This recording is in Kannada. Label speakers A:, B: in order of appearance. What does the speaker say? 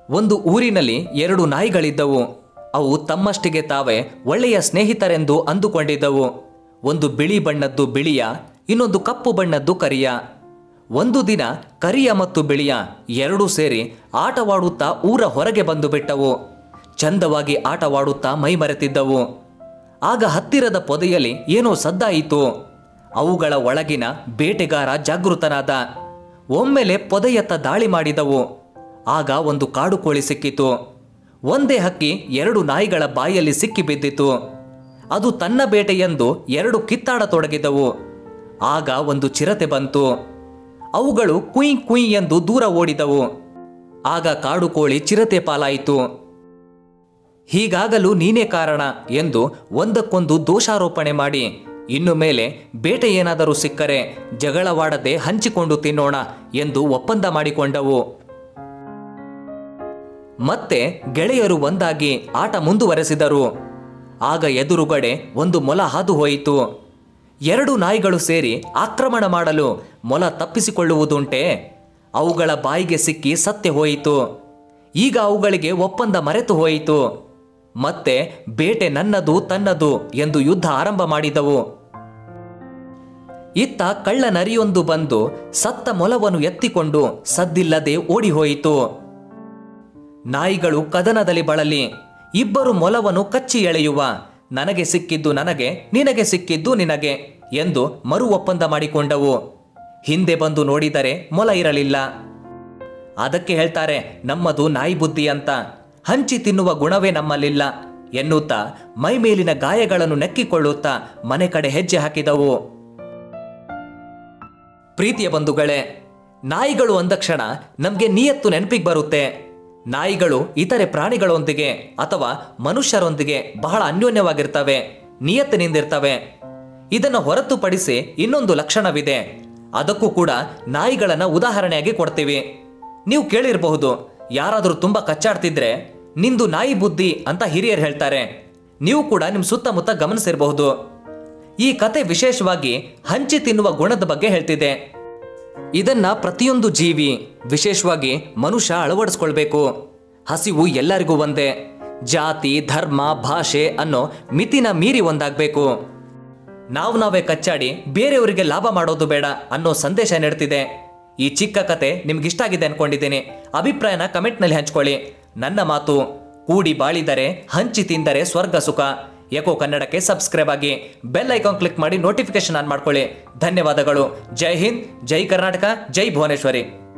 A: ಒಂದು ಊರಿನಲ್ಲಿ ಎರಡು ನಾಯಿಗಳಿದ್ದವು ಅವು ತಮ್ಮಷ್ಟಿಗೆ ತಾವೇ ಒಳ್ಳೆಯ ಸ್ನೇಹಿತರೆಂದು ಅಂದುಕೊಂಡಿದ್ದವು ಒಂದು ಬಿಳಿ ಬಣ್ಣದ್ದು ಬಿಳಿಯ ಇನ್ನೊಂದು ಕಪ್ಪು ಬಣ್ಣದ್ದು ಕರಿಯ ಒಂದು ದಿನ ಕರಿಯ ಮತ್ತು ಬಿಳಿಯ ಎರಡೂ ಸೇರಿ ಆಟವಾಡುತ್ತಾ ಊರ ಹೊರಗೆ ಬಂದು ಬಿಟ್ಟವು ಚಂದವಾಗಿ ಆಟವಾಡುತ್ತಾ ಮೈಮರೆತಿದ್ದವು ಆಗ ಹತ್ತಿರದ ಪೊದೆಯಲ್ಲಿ ಏನೋ ಸದ್ದಾಯಿತು ಅವುಗಳ ಒಳಗಿನ ಬೇಟೆಗಾರ ಜಾಗೃತನಾದ ಒಮ್ಮೆಲೆ ಪೊದೆಯತ್ತ ದಾಳಿ ಮಾಡಿದವು ಆಗ ಒಂದು ಕಾಡು ಕೋಳಿ ಸಿಕ್ಕಿತು ಒಂದೇ ಹಕ್ಕಿ ಎರಡು ನಾಯಿಗಳ ಬಾಯಲ್ಲಿ ಸಿಕ್ಕಿ ಬಿದ್ದಿತು ಅದು ತನ್ನ ಬೇಟೆಯೆಂದು ಎರಡು ಕಿತ್ತಾಡತೊಡಗಿದವು ಆಗ ಒಂದು ಚಿರತೆ ಬಂತು ಅವುಗಳು ಕುಯ್ ಕುಯ್ ಎಂದು ದೂರ ಓಡಿದವು ಆಗ ಕಾಡು ಕೋಳಿ ಚಿರತೆ ಪಾಲಾಯಿತು ಹೀಗಾಗಲು ನೀನೇ ಕಾರಣ ಎಂದು ಒಂದಕ್ಕೊಂದು ದೋಷಾರೋಪಣೆ ಮಾಡಿ ಇನ್ನು ಮೇಲೆ ಬೇಟೆ ಏನಾದರೂ ಸಿಕ್ಕರೆ ಜಗಳವಾಡದೆ ಹಂಚಿಕೊಂಡು ತಿನ್ನೋಣ ಎಂದು ಒಪ್ಪಂದ ಮಾಡಿಕೊಂಡವು ಮತ್ತೆ ಗೆಳೆಯರು ಒಂದಾಗಿ ಆಟ ಮುಂದುವರೆಸಿದರು ಆಗ ಎದುರುಗಡೆ ಒಂದು ಮೊಲ ಹಾದು ಹೋಯಿತು ಎರಡು ನಾಯಿಗಳು ಸೇರಿ ಆಕ್ರಮಣ ಮಾಡಲು ಮೊಲ ತಪ್ಪಿಸಿಕೊಳ್ಳುವುದುಂಟೆ ಅವುಗಳ ಬಾಯಿಗೆ ಸಿಕ್ಕಿ ಸತ್ಯ ಹೋಯಿತು ಈಗ ಅವುಗಳಿಗೆ ಒಪ್ಪಂದ ಮರೆತು ಹೋಯಿತು ಮತ್ತೆ ಬೇಟೆ ನನ್ನದು ತನ್ನದು ಎಂದು ಯುದ್ಧ ಆರಂಭ ಮಾಡಿದವು ಇತ್ತ ಕಳ್ಳ ನರಿಯೊಂದು ಬಂದು ಸತ್ತ ಮೊಲವನ್ನು ಎತ್ತಿಕೊಂಡು ಸದ್ದಿಲ್ಲದೆ ಓಡಿಹೋಯಿತು ನಾಯಿಗಳು ಕದನದಲ್ಲಿ ಬಳಲಿ ಇಬ್ಬರು ಮೊಲವನ್ನು ಕಚ್ಚಿ ಎಳೆಯುವ ನನಗೆ ಸಿಕ್ಕಿದ್ದು ನನಗೆ ನಿನಗೆ ಸಿಕ್ಕಿದ್ದು ನಿನಗೆ ಎಂದು ಮರು ಒಪ್ಪಂದ ಮಾಡಿಕೊಂಡವು ಹಿಂದೆ ಬಂದು ನೋಡಿದರೆ ಮೊಲ ಇರಲಿಲ್ಲ ಅದಕ್ಕೆ ಹೇಳ್ತಾರೆ ನಮ್ಮದು ನಾಯಿ ಬುದ್ಧಿ ಅಂತ ಹಂಚಿ ತಿನ್ನುವ ಗುಣವೇ ನಮ್ಮಲ್ಲಿಲ್ಲ ಎನ್ನುತ್ತಾ ಮೈ ಮೇಲಿನ ಗಾಯಗಳನ್ನು ನೆಕ್ಕಿಕೊಳ್ಳುತ್ತಾ ಮನೆ ಕಡೆ ಹೆಜ್ಜೆ ಹಾಕಿದವು ಪ್ರೀತಿಯ ಬಂಧುಗಳೇ ನಾಯಿಗಳು ಅಂದ ಕ್ಷಣ ನಮಗೆ ನಿಯತ್ತು ನೆನಪಿಗೆ ಬರುತ್ತೆ ನಾಯಿಗಳು ಇತರೆ ಪ್ರಾಣಿಗಳೊಂದಿಗೆ ಅಥವಾ ಮನುಷ್ಯರೊಂದಿಗೆ ಬಹಳ ಅನ್ಯೋನ್ಯವಾಗಿರ್ತವೆ ನಿಯತ್ತಿನಿಂದಿರ್ತವೆ ಇದನ್ನು ಹೊರತುಪಡಿಸಿ ಇನ್ನೊಂದು ಲಕ್ಷಣವಿದೆ ಅದಕ್ಕೂ ಕೂಡ ನಾಯಿಗಳನ್ನ ಉದಾಹರಣೆಯಾಗಿ ಕೊಡ್ತೀವಿ ನೀವು ಕೇಳಿರಬಹುದು ಯಾರಾದರೂ ತುಂಬಾ ಕಚ್ಚಾಡ್ತಿದ್ರೆ ನಿಂದು ನಾಯಿ ಬುದ್ಧಿ ಅಂತ ಹಿರಿಯರು ಹೇಳ್ತಾರೆ ನೀವು ಕೂಡ ನಿಮ್ಮ ಸುತ್ತಮುತ್ತ ಗಮನಿಸಿರಬಹುದು ಈ ಕತೆ ವಿಶೇಷವಾಗಿ ಹಂಚಿ ತಿನ್ನುವ ಗುಣದ ಬಗ್ಗೆ ಹೇಳ್ತಿದೆ ಇದನ್ನ ಪ್ರತಿಯೊಂದು ಜೀವಿ ವಿಶೇಷವಾಗಿ ಮನುಷ್ಯ ಅಳವಡಿಸ್ಕೊಳ್ಬೇಕು ಹಸಿವು ಎಲ್ಲರಿಗೂ ಒಂದೇ ಜಾತಿ ಧರ್ಮ ಭಾಷೆ ಅನ್ನೋ ಮಿತಿನ ಮೀರಿ ಒಂದಾಗಬೇಕು ನಾವು ನಾವೇ ಕಚ್ಚಾಡಿ ಬೇರೆಯವರಿಗೆ ಲಾಭ ಮಾಡೋದು ಬೇಡ ಅನ್ನೋ ಸಂದೇಶ ನೀಡ್ತಿದೆ ಈ ಚಿಕ್ಕ ಕತೆ ನಿಮ್ಗಿಷ್ಟ ಆಗಿದೆ ಅನ್ಕೊಂಡಿದ್ದೀನಿ ಅಭಿಪ್ರಾಯನ ಕಮೆಂಟ್ನಲ್ಲಿ ಹಂಚ್ಕೊಳ್ಳಿ ನನ್ನ ಮಾತು ಕೂಡಿ ಬಾಳಿದರೆ ಹಂಚಿ ತಿಂದರೆ ಸ್ವರ್ಗ ಸುಖ ಎಕೋ ಕನ್ನಡಕ್ಕೆ ಸಬ್ಸ್ಕ್ರೈಬ್ ಆಗಿ ಬೆಲ್ ಐಕಾನ್ ಕ್ಲಿಕ್ ಮಾಡಿ ನೋಟಿಫಿಕೇಶನ್ ಆನ್ ಮಾಡ್ಕೊಳ್ಳಿ ಧನ್ಯವಾದಗಳು ಜೈ ಹಿಂದ್ ಜೈ ಕರ್ನಾಟಕ ಜೈ ಭುವನೇಶ್ವರಿ